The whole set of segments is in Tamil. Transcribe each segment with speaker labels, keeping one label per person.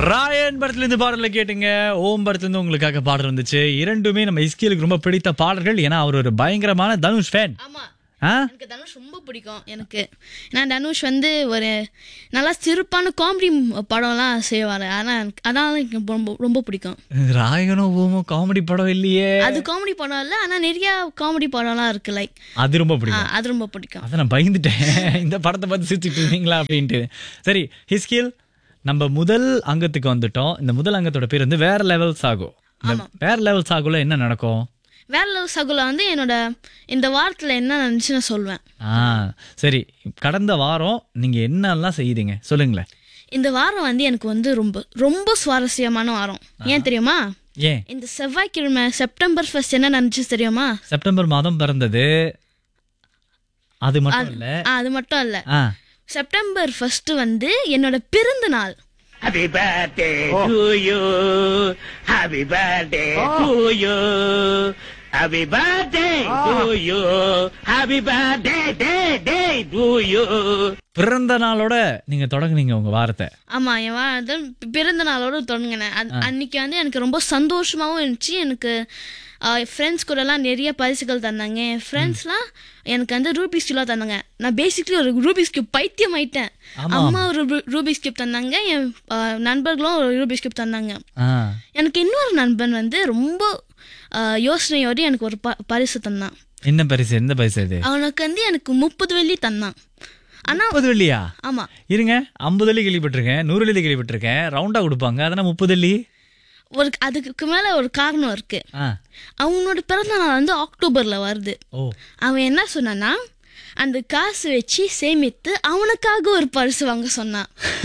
Speaker 1: ராயன் படத்துல இருந்து பாடல கேட்டுங்க ஓம் படத்துல இருந்து உங்களுக்காக பாடல் இருந்துச்சு இரண்டுமே நம்ம இஸ்கிலுக்கு ரொம்ப பிடித்த பாடல்கள் ஏன்னா அவர் ஒரு பயங்கரமான தனுஷ் ஃபேன்
Speaker 2: ஆமா
Speaker 1: ஆ
Speaker 2: எனக்கு தனுஷ் ரொம்ப பிடிக்கும் எனக்கு ஏன்னா தனுஷ் வந்து ஒரு நல்லா சிறப்பான காமெடி படம்லாம் செய்வார் ஆனால் எனக்கு அதனால எனக்கு ரொம்ப ரொம்ப பிடிக்கும்
Speaker 1: ராயனும் ஓமும் காமெடி படம் இல்லையே
Speaker 2: அது காமெடி படம் இல்லை ஆனால் நிறைய காமெடி படம்லாம் இருக்கு லைக்
Speaker 1: அது ரொம்ப பிடிக்கும்
Speaker 2: அது ரொம்ப பிடிக்கும்
Speaker 1: அதை நான் பயந்துட்டேன் இந்த படத்தை பார்த்து சிரிச்சுட்டு இருந்தீங்களா அப்படின்ட்டு சரி ஹிஸ்கில் நம்ம முதல் அங்கத்துக்கு வந்துட்டோம் இந்த முதல் அங்கத்தோட பேர் வந்து வேற லெவல்ஸ் ஆகும் இந்த வேற லெவல்ஸ் ஆகுல என்ன நடக்கும்
Speaker 2: வேற லெவல் சகுல வந்து என்னோட இந்த வாரத்தில் என்ன நினச்சுன்னு சொல்வேன்
Speaker 1: ஆ சரி கடந்த வாரம் நீங்க என்னெல்லாம் செய்தீங்க சொல்லுங்களேன்
Speaker 2: இந்த வாரம் வந்து எனக்கு வந்து ரொம்ப ரொம்ப சுவாரஸ்யமான வாரம் ஏன் தெரியுமா
Speaker 1: ஏன்
Speaker 2: இந்த செவ்வாய்க்கிழமை செப்டம்பர் ஃபர்ஸ்ட் என்ன நினச்சி தெரியுமா
Speaker 1: செப்டம்பர் மாதம் பிறந்தது அது மட்டும் இல்ல
Speaker 2: ஆ, அது மட்டும் இல்லை
Speaker 1: ஆ
Speaker 2: செப்டம்பர் ஃபர்ஸ்ட் வந்து என்னோட பிறந்த நாள்
Speaker 3: Happy birthday to you. Happy birthday to you. Happy birthday to you. Happy birthday, day, day to you.
Speaker 1: பிறந்த நாளோட நீங்க தொடங்குனீங்க உங்க வாரத்தை
Speaker 2: ஆமா என் வா- அது பிறந்த நாளோட தொடங்கினேன் அது அன்னைக்கு வந்து எனக்கு ரொம்ப சந்தோஷமாவும் இருந்துச்சு எனக்கு ஃப்ரெண்ட்ஸ் கூட எல்லாம் நிறைய பரிசுகள் தந்தாங்க என் ஃப்ரெண்ட்ஸ்லாம் எனக்கு வந்து ரூபிஸ் கியூலாம் தந்தாங்க நான் பேசிக்லி ஒரு ரூபிஸ் கியூப் பைத்தியம் ஆயிட்டேன் அம்மா ஒரு ரூபிஸ் கியூப் தந்தாங்க என் ஆ, நண்பர்களும் ஒரு ரூபிஸ் கியூப் தந்தாங்க
Speaker 1: ஆ
Speaker 2: எனக்கு இன்னொரு நண்பன் வந்து ரொம்ப ஆ, யோசனையோடு எனக்கு ஒரு ப பரிசு தந்தான்
Speaker 1: என்ன பரிசு எந்த பரிசு இது
Speaker 2: அவனுக்கு வந்து எனக்கு முப்பது வெள்ளி தந்தான் ஆனா
Speaker 1: முப்பது வெள்ளியா
Speaker 2: ஆமா
Speaker 1: இருங்க ஐம்பது வெள்ளி கேள்விப்பட்டிருக்கேன் நூறு வெள்ளி கேள்விப்பட்டிருக்கேன் ரவுண்டா கொடுப்பாங்க அதனா முப்பது வெள்ளி
Speaker 2: ஒரு அதுக்கு மேல ஒரு காரணம் இருக்கு
Speaker 1: ஆ
Speaker 2: அவனோட பிறந்த நாள் வந்து அக்டோபர்ல வருது
Speaker 1: ஓ
Speaker 2: அவன் என்ன சொன்னான்னா அந்த காசு வச்சு சேமித்து அவனுக்காக ஒரு பரிசு வாங்க சொன்னான்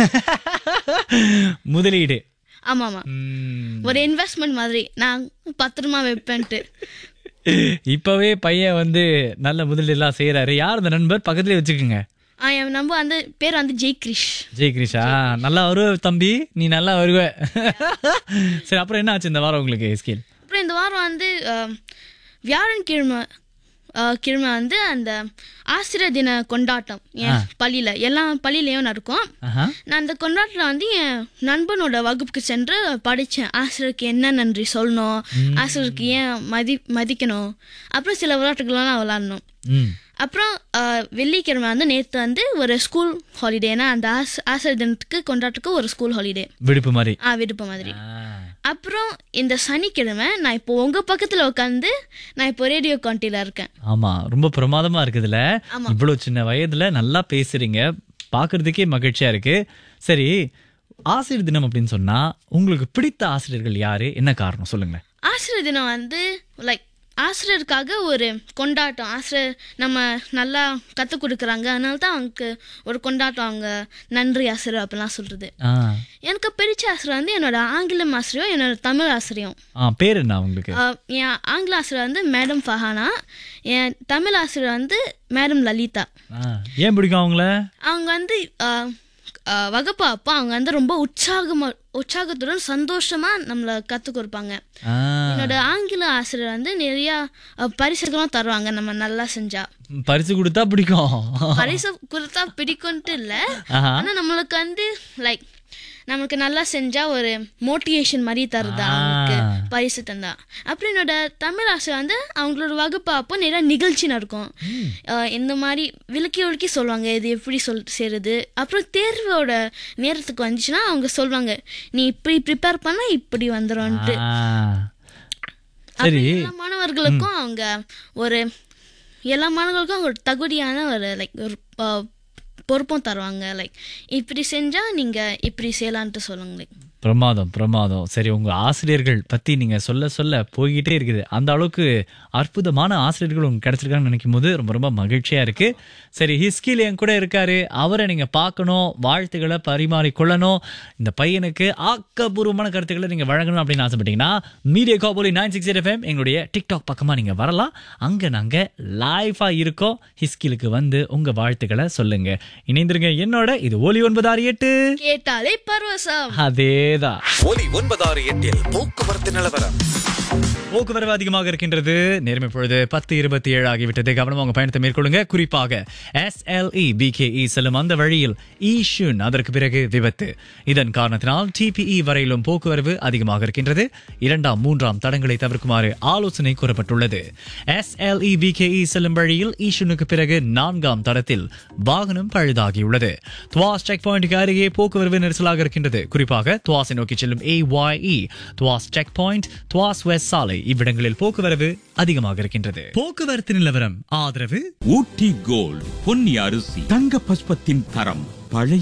Speaker 1: முதலீடு
Speaker 2: ஆமா ஆமா
Speaker 1: ம்,
Speaker 2: ஒரு இன்வெஸ்ட்மெண்ட் மாதிரி நான் பத்திரமா வைப்பேன்ட்டு
Speaker 1: இப்பவே பையன் வந்து நல்ல முதலீடுலாம் செய்யறாரு யார் அந்த நண்பர் பக்கத்துலயே வச்சுக்கோங்க
Speaker 2: ஆ, என் நம்ம வந்து பேர் வந்து ஜெய் கிரிஷ்
Speaker 1: ஜெய் கிரிஷா நல்லா வருவ தம்பி நீ நல்லா வருவ சரி அப்புறம் என்ன ஆச்சு இந்த வாரம் உங்களுக்கு ஸ்கில்
Speaker 2: அப்புறம் இந்த வாரம் வந்து அஹ், வியாழன்கிழமை அஹ், கிழமை வந்து அந்த ஆசிரியர் தின கொண்டாட்டம் என் பள்ளியில எல்லா பள்ளியிலையும் நடக்கும்
Speaker 1: ஆஹா
Speaker 2: நான் அந்த கொண்டாட்டத்தில் வந்து என் நண்பனோட வகுப்புக்கு சென்று படித்தேன் ஆசிரியருக்கு என்ன நன்றி சொல்லணும் ஆசிரியருக்கு ஏன் மதி மதிக்கணும் அப்புறம் சில விளையாட்டுகள்லாம் நான் விளாடணும்
Speaker 1: ம்
Speaker 2: அப்புறம் ஆஹ், வெள்ளிக்கிழமை வந்து நேற்று வந்து ஒரு ஸ்கூல் ஹாலிடேனா அந்த ஆஸ் ஆசிரியர் தினத்துக்கு கொண்டாட்டத்துக்கு ஒரு ஸ்கூல் ஹாலிடே
Speaker 1: விடுப்பு மாதிரி
Speaker 2: ஆ விடுப்பு மாதிரி
Speaker 1: ஆ.
Speaker 2: அப்புறம் இந்த சனிக்கிழமை நான் இப்போ உங்க பக்கத்துல உட்காந்து நான் இப்போ ரேடியோ காண்டில இருக்கேன்
Speaker 1: ஆமா ரொம்ப பிரமாதமா இருக்குதுல
Speaker 2: ஆமா.
Speaker 1: இவ்வளவு சின்ன வயதுல நல்லா பேசுறீங்க பாக்குறதுக்கே மகிழ்ச்சியா இருக்கு சரி ஆசிரியர் தினம் அப்படின்னு சொன்னா உங்களுக்கு பிடித்த ஆசிரியர்கள் யாரு என்ன காரணம் சொல்லுங்க
Speaker 2: ஆசிரியர் தினம் வந்து லைக் ஆசிரியருக்காக ஒரு கொண்டாட்டம் ஆசிரியர் நம்ம நல்லா கற்றுக் கொடுக்குறாங்க அதனால தான் அவங்களுக்கு ஒரு கொண்டாட்டம் அவங்க நன்றி ஆசிரியர் அப்படிலாம் சொல்கிறது
Speaker 1: ஆ
Speaker 2: எனக்கு பிடிச்ச ஆசிரியர் வந்து என்னோட ஆங்கிலம் ஆசிரியம் என்னோட தமிழ் ஆசிரியம்
Speaker 1: ஆ பேர் என்ன உங்களுக்கு
Speaker 2: ஆஹ் என் ஆங்கில ஆசிரியர் வந்து மேடம் ஃபஹானா என் தமிழ் ஆசிரியர் வந்து மேடம் லலிதா
Speaker 1: ஆ, ஏன் பிடிக்கும் அவங்கள
Speaker 2: அவங்க வந்து ஆஹ், ஆஹ், வகுப்பு அப்போ அவங்க வந்து ரொம்ப உற்சாகமா உற்சாகத்துடன் சந்தோஷமா நம்மளை கற்றுக் கொடுப்பாங்க
Speaker 1: ஆ,
Speaker 2: என்னோட ஆங்கில ஆசிரியர் வந்து நிறைய அஹ், பரிசுகளும் தருவாங்க நம்ம நல்லா செஞ்சா
Speaker 1: பரிசு கொடுத்தா பிடிக்கும்
Speaker 2: பரிசு கொடுத்தா பிடிக்கும்ட்டு இல்ல
Speaker 1: ஆஹா.
Speaker 2: ஆனா நம்மளுக்கு வந்து லைக் நம்மளுக்கு நல்லா செஞ்சா ஒரு மோட்டிவேஷன் மாதிரி தருதா அவங்களுக்கு பரிசு தந்தா அப்புறம் என்னோட தமிழ் ஆசிரியர் வந்து அவங்களோட வகுப்பு அப்போ நிறைய நிகழ்ச்சி நடக்கும் அஹ், இந்த மாதிரி விளக்கி விளக்கி சொல்லுவாங்க இது எப்படி சொல் செய்யறது அப்புறம் தேர்வோட நேரத்துக்கு வந்துச்சுன்னா அவங்க சொல்லுவாங்க நீ இப்படி ப்ரிப்பேர் பண்ணா இப்படி வந்துடும்ட்டு
Speaker 1: ஆ. சரி
Speaker 2: எல்லா மாணவர்களுக்கும் அவங்க ஒரு எல்லா மாணவர்களுக்கும் அவங்க ஒரு தகுதியான ஒரு லைக் ஒரு அஹ், பொறுப்பும் தருவாங்க லைக் இப்படி செஞ்சா நீங்க இப்படி செய்யலான்ட்டு சொல்லுங்க லைக்
Speaker 1: பிரமாதம் பிரமாதம் சரி உங்க ஆசிரியர்கள் பத்தி நீங்க சொல்ல சொல்ல போய்கிட்டே இருக்குது அந்த அளவுக்கு அற்புதமான ஆசிரியர்கள் உங்களுக்கு கிடைச்சிருக்காங்கன்னு நினைக்கும் போது ரொம்ப ரொம்ப மகிழ்ச்சியா இருக்கு சரி ஹிஸ்கில் என் கூட இருக்காரு அவரை நீங்க பார்க்கணும் வாழ்த்துக்களை பரிமாறிக்கொள்ளணும் இந்த பையனுக்கு ஆக்கப்பூர்வமான கருத்துக்களை நீங்க வழங்கணும் அப்படின்னு ஆசைப்பட்டீங்கன்னா மீடியா காபோலி நைன் சிக்ஸ் எஃப்எம் எங்களுடைய டிக்டாக் பக்கமா நீங்க வரலாம் அங்க நாங்க லைஃபா இருக்கோம் ஹிஸ்கிலுக்கு வந்து உங்க வாழ்த்துக்களை சொல்லுங்க இணைந்திருங்க என்னோட இது ஒலி ஒன்பது ஆறு எட்டு
Speaker 2: கேட்டாலே பரவசம்
Speaker 1: அதேதான்
Speaker 4: ஒலி ஒன்பதாறு எட்டில் போக்குவரத்து நிலவரம்
Speaker 1: போக்குவரவு அதிகமாக இருக்கின்றது நேர்மை பொழுது பத்து இருபத்தி ஏழு ஆகிவிட்டது கவனமாக உங்க பயணத்தை மேற்கொள்ளுங்க குறிப்பாக எஸ்எல்இ பிகேஇ செல்லும் அந்த வழியில் ஈஷுன் அதற்கு பிறகு விபத்து இதன் காரணத்தினால் டிபிஇ வரையிலும் போக்குவரவு அதிகமாக இருக்கின்றது இரண்டாம் மூன்றாம் தடங்களை தவிர்க்குமாறு ஆலோசனை கூறப்பட்டுள்ளது எஸ்எல்இ பிகேஇ செல்லும் வழியில் ஈஷுனுக்கு பிறகு நான்காம் தடத்தில் வாகனம் பழுதாகியுள்ளது துவாஸ் செக் பாயிண்ட்டுக்கு அருகே போக்குவரவு நெரிசலாக இருக்கின்றது குறிப்பாக துவாஸை நோக்கி செல்லும் AYE Tuas checkpoint Tuas West சாலை இவ்விடங்களில் போக்குவரவு அதிகமாக இருக்கின்றது போக்குவரத்து நிலவரம் ஆதரவு
Speaker 4: ஊட்டி கோல்ட் பொன்னி அரிசி தங்க பஸ்பத்தின் தரம் பழைய